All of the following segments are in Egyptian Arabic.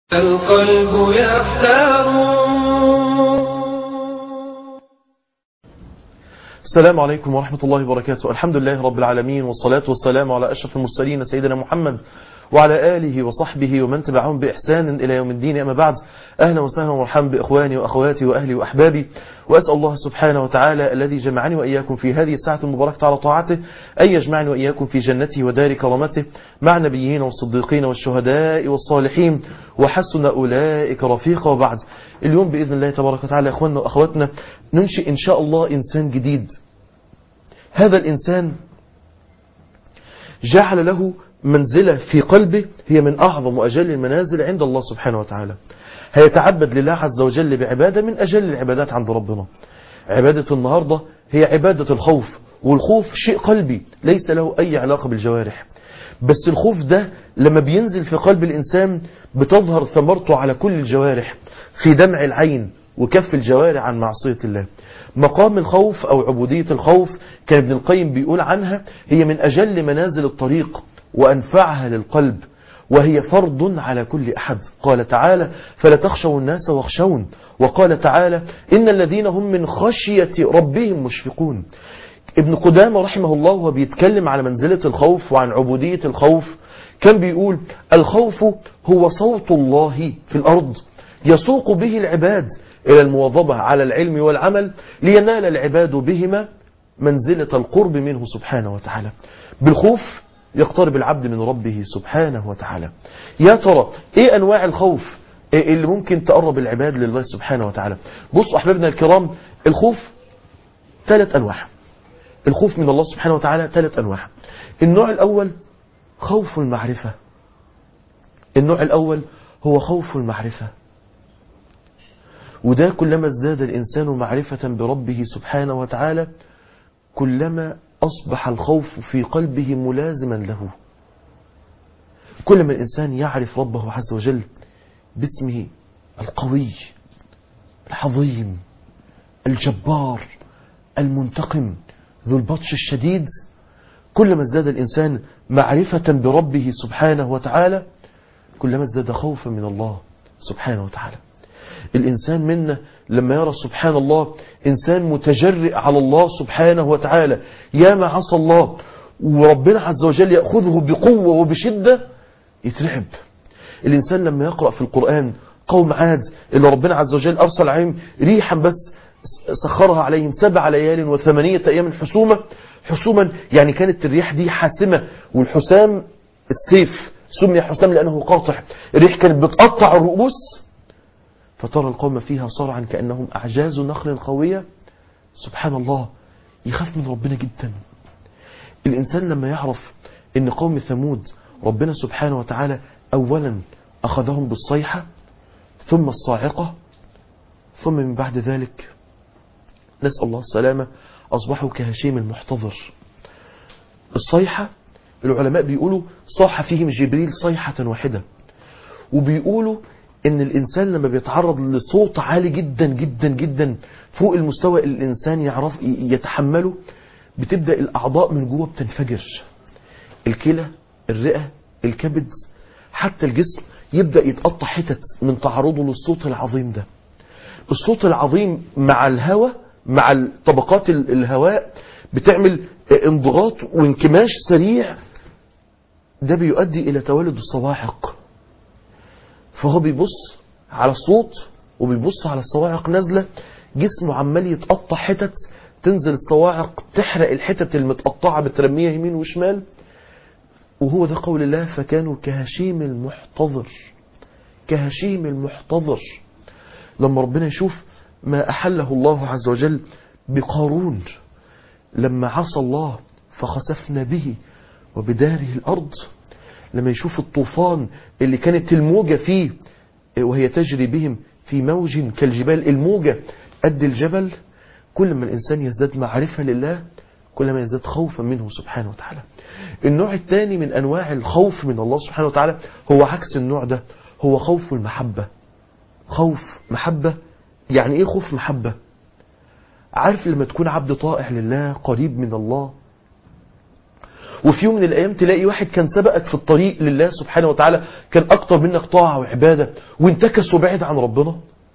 القلب يختار السلام عليكم ورحمة الله وبركاته الحمد لله رب العالمين والصلاة والسلام على أشرف المرسلين سيدنا محمد وعلى آله وصحبه ومن تبعهم بإحسان إلى يوم الدين أما بعد أهلا وسهلا ومرحبا بإخواني وأخواتي وأهلي وأحبابي وأسأل الله سبحانه وتعالى الذي جمعني وإياكم في هذه الساعة المباركة على طاعته أن يجمعني وإياكم في جنته ودار كرامته مع النبيين والصديقين والشهداء والصالحين وحسن أولئك رفيقا وبعد اليوم بإذن الله تبارك وتعالى إخواننا وأخواتنا ننشئ إن شاء الله إنسان جديد هذا الإنسان جعل له منزلة في قلبه هي من أعظم وأجل المنازل عند الله سبحانه وتعالى هيتعبد لله عز وجل بعبادة من أجل العبادات عند ربنا عبادة النهاردة هي عبادة الخوف والخوف شيء قلبي ليس له أي علاقة بالجوارح بس الخوف ده لما بينزل في قلب الإنسان بتظهر ثمرته على كل الجوارح في دمع العين وكف الجوارح عن معصية الله مقام الخوف أو عبودية الخوف كان ابن القيم بيقول عنها هي من أجل منازل الطريق وأنفعها للقلب وهي فرض على كل أحد قال تعالى فلا تخشوا الناس واخشون وقال تعالى إن الذين هم من خشية ربهم مشفقون ابن قدامة رحمه الله وهو بيتكلم على منزلة الخوف وعن عبودية الخوف كان بيقول الخوف هو صوت الله في الأرض يسوق به العباد إلى المواظبة على العلم والعمل لينال العباد بهما منزلة القرب منه سبحانه وتعالى بالخوف يقترب العبد من ربه سبحانه وتعالى يا ترى ايه انواع الخوف إيه اللي ممكن تقرب العباد لله سبحانه وتعالى بصوا احبابنا الكرام الخوف ثلاث انواع الخوف من الله سبحانه وتعالى ثلاث انواع النوع الاول خوف المعرفة النوع الاول هو خوف المعرفة وده كلما ازداد الانسان معرفة بربه سبحانه وتعالى كلما أصبح الخوف في قلبه ملازما له كلما الإنسان يعرف ربه عز وجل باسمه القوي العظيم الجبار المنتقم ذو البطش الشديد كلما ازداد الإنسان معرفة بربه سبحانه وتعالى كلما ازداد خوفا من الله سبحانه وتعالى الإنسان منا لما يرى سبحان الله إنسان متجرئ على الله سبحانه وتعالى يا ما عصى الله وربنا عز وجل يأخذه بقوة وبشدة يترعب الإنسان لما يقرأ في القرآن قوم عاد اللي ربنا عز وجل أرسل عليهم ريحا بس سخرها عليهم سبع ليال وثمانية أيام حسومة حسوما يعني كانت الرياح دي حاسمة والحسام السيف سمي حسام لأنه قاطع الريح كانت بتقطع الرؤوس فترى القوم فيها صرعا كأنهم أعجاز نخل خوية سبحان الله يخاف من ربنا جدا الإنسان لما يعرف أن قوم ثمود ربنا سبحانه وتعالى أولا أخذهم بالصيحة ثم الصاعقة ثم من بعد ذلك نسأل الله السلامة أصبحوا كهشيم المحتضر الصيحة العلماء بيقولوا صاح فيهم جبريل صيحة واحدة وبيقولوا ان الانسان لما بيتعرض لصوت عالي جدا جدا جدا فوق المستوى اللي الانسان يعرف يتحمله بتبدأ الاعضاء من جوه بتنفجر الكلى الرئة الكبد حتى الجسم يبدأ يتقطع حتت من تعرضه للصوت العظيم ده الصوت العظيم مع الهواء مع طبقات الهواء بتعمل انضغاط وانكماش سريع ده بيؤدي الى تولد الصواعق فهو بيبص على الصوت وبيبص على الصواعق نازلة جسمه عمال يتقطع حتت تنزل الصواعق تحرق الحتت المتقطعة بترميها يمين وشمال وهو ده قول الله فكانوا كهشيم المحتضر كهشيم المحتضر لما ربنا يشوف ما أحله الله عز وجل بقارون لما عصى الله فخسفنا به وبداره الأرض لما يشوف الطوفان اللي كانت الموجة فيه وهي تجري بهم في موج كالجبال الموجة قد الجبل كل ما الإنسان يزداد معرفة لله كل ما يزداد خوفا منه سبحانه وتعالى النوع الثاني من أنواع الخوف من الله سبحانه وتعالى هو عكس النوع ده هو خوف المحبة خوف محبة يعني ايه خوف محبة عارف لما تكون عبد طائع لله قريب من الله وفي يوم من الأيام تلاقي واحد كان سبقك في الطريق لله سبحانه وتعالى كان أكتر منك طاعة وعبادة وانتكس وبعد عن ربنا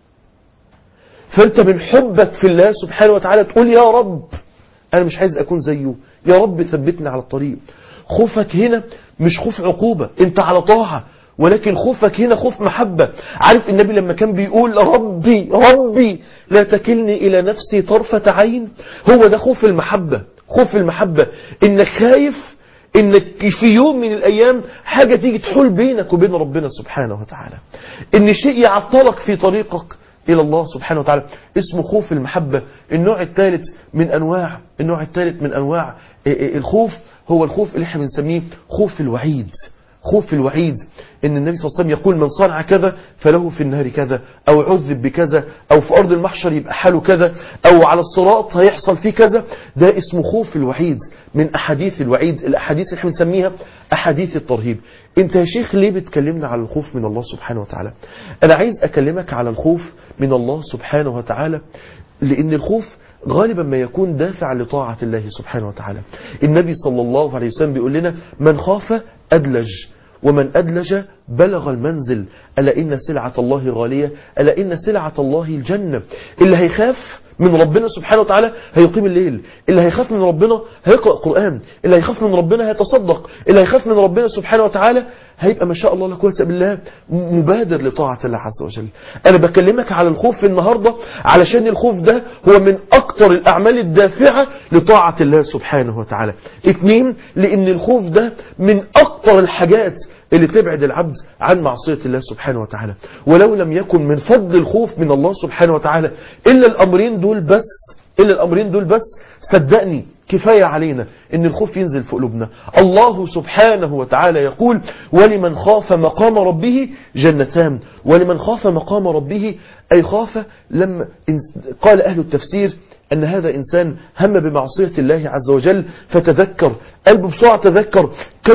فأنت من حبك في الله سبحانه وتعالى تقول يا رب أنا مش عايز أكون زيه يا رب ثبتني على الطريق خوفك هنا مش خوف عقوبة انت على طاعة ولكن خوفك هنا خوف محبة عارف النبي لما كان بيقول ربي ربي لا تكلني إلى نفسي طرفة عين هو ده خوف المحبة خوف المحبة انك خايف انك في يوم من الايام حاجة تيجي تحول بينك وبين ربنا سبحانه وتعالى ان شيء يعطلك في طريقك إلى الله سبحانه وتعالى اسمه خوف المحبة النوع الثالث من أنواع النوع الثالث من أنواع الخوف هو الخوف اللي احنا بنسميه خوف الوعيد خوف الوعيد ان النبي صلى الله عليه وسلم يقول من صنع كذا فله في النار كذا او عذب بكذا او في ارض المحشر يبقى حاله كذا او على الصراط هيحصل فيه كذا ده اسمه خوف الوعيد من احاديث الوعيد الاحاديث اللي احنا بنسميها احاديث الترهيب انت يا شيخ ليه بتكلمنا على الخوف من الله سبحانه وتعالى انا عايز اكلمك على الخوف من الله سبحانه وتعالى لان الخوف غالبا ما يكون دافع لطاعة الله سبحانه وتعالى النبي صلى الله عليه وسلم بيقول لنا من خاف أدلج ومن أدلج بلغ المنزل ألا إن سلعة الله غالية ألا إن سلعة الله الجنة اللي هيخاف من ربنا سبحانه وتعالى هيقيم الليل اللي هيخاف من ربنا هيقرأ قرآن اللي هيخاف من ربنا هيتصدق اللي هيخاف من ربنا سبحانه وتعالى هيبقى ما شاء الله لا قوه بالله مبادر لطاعة الله عز وجل أنا بكلمك على الخوف النهاردة علشان الخوف ده هو من أكتر الأعمال الدافعة لطاعة الله سبحانه وتعالى اتنين لأن الخوف ده من أكتر الحاجات اللي تبعد العبد عن معصية الله سبحانه وتعالى ولو لم يكن من فضل الخوف من الله سبحانه وتعالى إلا الأمرين دول بس إلا الأمرين دول بس صدقني كفاية علينا ان الخوف ينزل في قلوبنا الله سبحانه وتعالى يقول ولمن خاف مقام ربه جنتان ولمن خاف مقام ربه أي خاف لما قال أهل التفسير أن هذا إنسان هم بمعصية الله عز وجل فتذكر قلبه بسرعة تذكر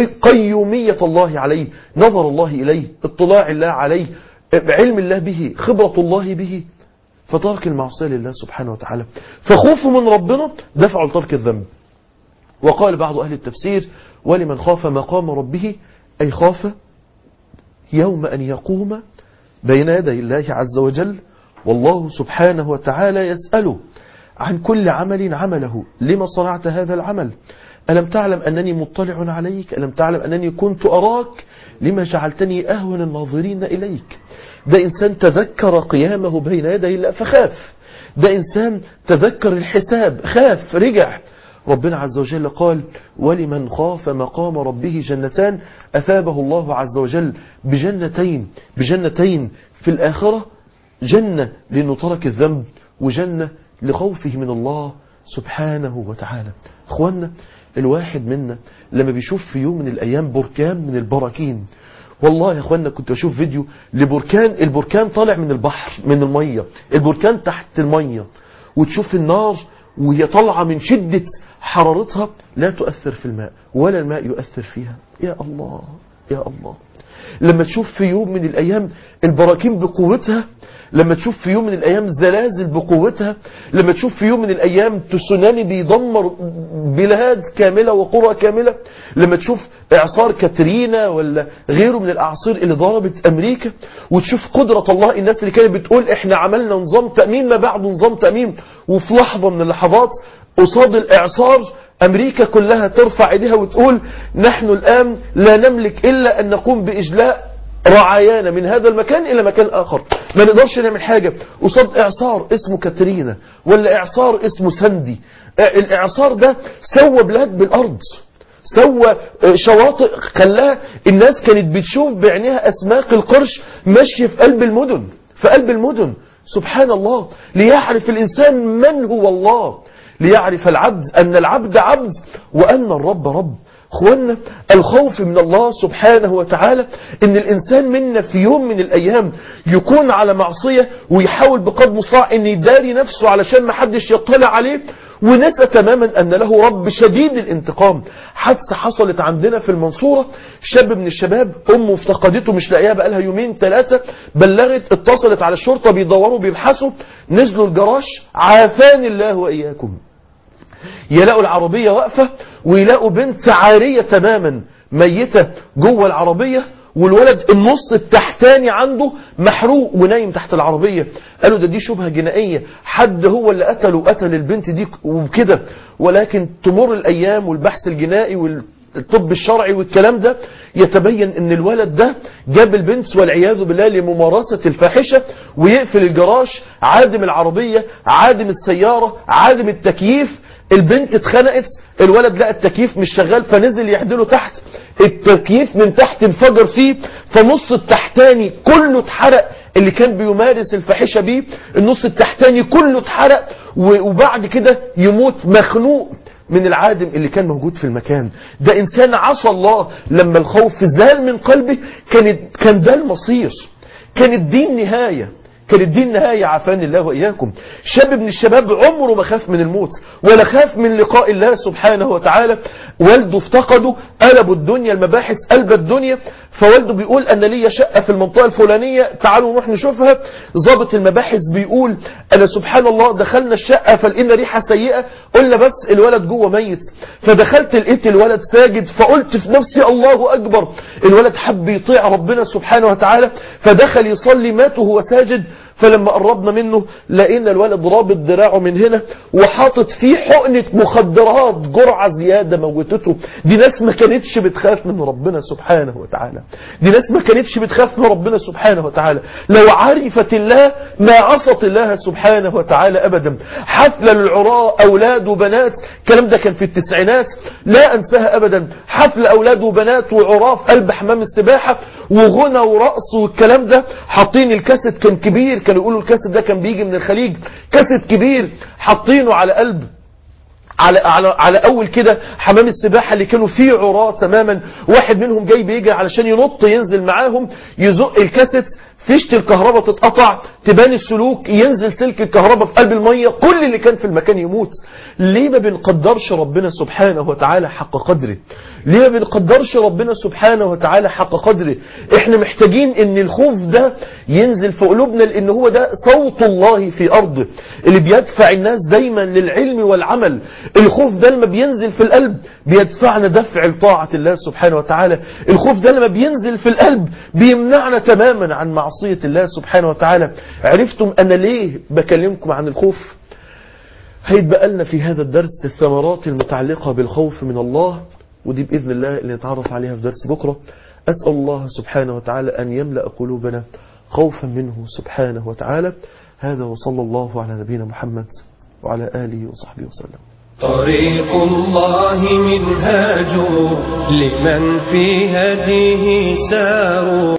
قيومية الله عليه نظر الله إليه اطلاع الله عليه علم الله به خبرة الله به فترك المعصية لله سبحانه وتعالى فخوفه من ربنا دفع لترك الذنب وقال بعض أهل التفسير ولمن خاف مقام ربه أي خاف يوم أن يقوم بين يدي الله عز وجل والله سبحانه وتعالى يسأله عن كل عمل عمله لما صنعت هذا العمل ألم تعلم أنني مطلع عليك ألم تعلم أنني كنت أراك لما جعلتني أهون الناظرين إليك ده إنسان تذكر قيامه بين يدي الله فخاف ده إنسان تذكر الحساب خاف رجع ربنا عز وجل قال ولمن خاف مقام ربه جنتان أثابه الله عز وجل بجنتين بجنتين في الآخرة جنة لأنه ترك الذنب وجنة لخوفه من الله سبحانه وتعالى اخوانا الواحد منا لما بيشوف في يوم من الأيام بركان من البراكين والله يا اخوانا كنت بشوف فيديو لبركان البركان طالع من البحر من المية البركان تحت المية وتشوف النار وهي طالعة من شدة حرارتها لا تؤثر في الماء ولا الماء يؤثر فيها يا الله يا الله لما تشوف في يوم من الأيام البراكين بقوتها لما تشوف في يوم من الأيام زلازل بقوتها لما تشوف في يوم من الأيام تسونامي بيدمر بلاد كاملة وقرى كاملة لما تشوف إعصار كاترينا ولا غيره من الأعاصير اللي ضربت أمريكا وتشوف قدرة الله الناس اللي كانت بتقول إحنا عملنا نظام تأمين ما بعده نظام تأمين وفي لحظة من اللحظات قصاد الإعصار أمريكا كلها ترفع ايديها وتقول نحن الآن لا نملك إلا أن نقوم بإجلاء رعايانا من هذا المكان إلى مكان آخر ما نقدرش نعمل حاجة قصاد إعصار اسمه كاترينا ولا إعصار اسمه سندي الإعصار ده سوى بلاد بالأرض سوى شواطئ خلاها الناس كانت بتشوف بعينيها أسماك القرش ماشية في قلب المدن في قلب المدن سبحان الله ليعرف الإنسان من هو الله ليعرف العبد أن العبد عبد وأن الرب رب اخوانا الخوف من الله سبحانه وتعالى ان الانسان منا في يوم من الايام يكون على معصية ويحاول بقدر مستطاع ان يداري نفسه علشان ما حدش يطلع عليه ونسى تماما ان له رب شديد الانتقام حادثة حصلت عندنا في المنصورة شاب من الشباب امه افتقدته مش لاقيها بقالها يومين ثلاثة بلغت اتصلت على الشرطة بيدوروا بيبحثوا نزلوا الجراش عافاني الله واياكم يلاقوا العربية واقفة ويلاقوا بنت عارية تماما ميتة جوه العربية والولد النص التحتاني عنده محروق ونايم تحت العربية قالوا ده دي شبهة جنائية حد هو اللي قتله وقتل البنت دي وكده ولكن تمر الأيام والبحث الجنائي والطب الشرعي والكلام ده يتبين ان الولد ده جاب البنت والعياذ بالله لممارسة الفاحشة ويقفل الجراج عادم العربية عادم السيارة عادم التكييف البنت اتخنقت الولد لقى التكييف مش شغال فنزل يعدله تحت التكييف من تحت انفجر فيه فنص التحتاني كله اتحرق اللي كان بيمارس الفاحشة بيه النص التحتاني كله اتحرق وبعد كده يموت مخنوق من العادم اللي كان موجود في المكان ده إنسان عصى الله لما الخوف زال من قلبه كان, كان ده المصير كان الدين نهاية كان الدين نهاية عافاني الله وإياكم شاب من الشباب عمره ما خاف من الموت ولا خاف من لقاء الله سبحانه وتعالى والده افتقده قلبوا الدنيا المباحث قلب الدنيا فوالده بيقول أنا ليا شقة في المنطقة الفلانية تعالوا نروح نشوفها ضابط المباحث بيقول أنا سبحان الله دخلنا الشقة فلقينا ريحة سيئة قلنا بس الولد جوه ميت فدخلت لقيت الولد ساجد فقلت في نفسي الله أكبر الولد حب يطيع ربنا سبحانه وتعالى فدخل يصلي مات وهو ساجد فلما قربنا منه لقينا الولد رابط دراعه من هنا وحاطط فيه حقنة مخدرات جرعة زيادة موتته دي ناس ما كانتش بتخاف من ربنا سبحانه وتعالى دي ناس ما كانتش بتخاف من ربنا سبحانه وتعالى لو عرفت الله ما عصت الله سبحانه وتعالى أبدا حفلة للعراء أولاد وبنات الكلام ده كان في التسعينات لا أنساها أبدا حفل أولاد وبنات وعراء في قلب حمام السباحة وغنى ورقص والكلام ده حاطين الكاسيت كان كبير كانوا يقولوا الكاسيت ده كان بيجي من الخليج كاسيت كبير حاطينه على قلب على, على, على أول كده حمام السباحة اللي كانوا فيه عراة تماما واحد منهم جاي بيجري علشان ينط ينزل معاهم يزق الكاسيت فيشة الكهرباء تتقطع تبان السلوك ينزل سلك الكهرباء في قلب المية كل اللي كان في المكان يموت ليه ما بنقدرش ربنا سبحانه وتعالى حق قدره ليه ما بنقدرش ربنا سبحانه وتعالى حق قدره احنا محتاجين ان الخوف ده ينزل في قلوبنا لان هو ده صوت الله في ارضه اللي بيدفع الناس دايما للعلم والعمل الخوف ده لما بينزل في القلب بيدفعنا دفع لطاعة الله سبحانه وتعالى الخوف ده لما بينزل في القلب بيمنعنا تماما عن معصية الله سبحانه وتعالى عرفتم أنا ليه بكلمكم عن الخوف هيتبقى لنا في هذا الدرس الثمرات المتعلقة بالخوف من الله ودي بإذن الله اللي نتعرف عليها في درس بكرة أسأل الله سبحانه وتعالى أن يملأ قلوبنا خوفا منه سبحانه وتعالى هذا وصلى الله على نبينا محمد وعلى آله وصحبه وسلم طريق الله منهاج لمن في هديه سار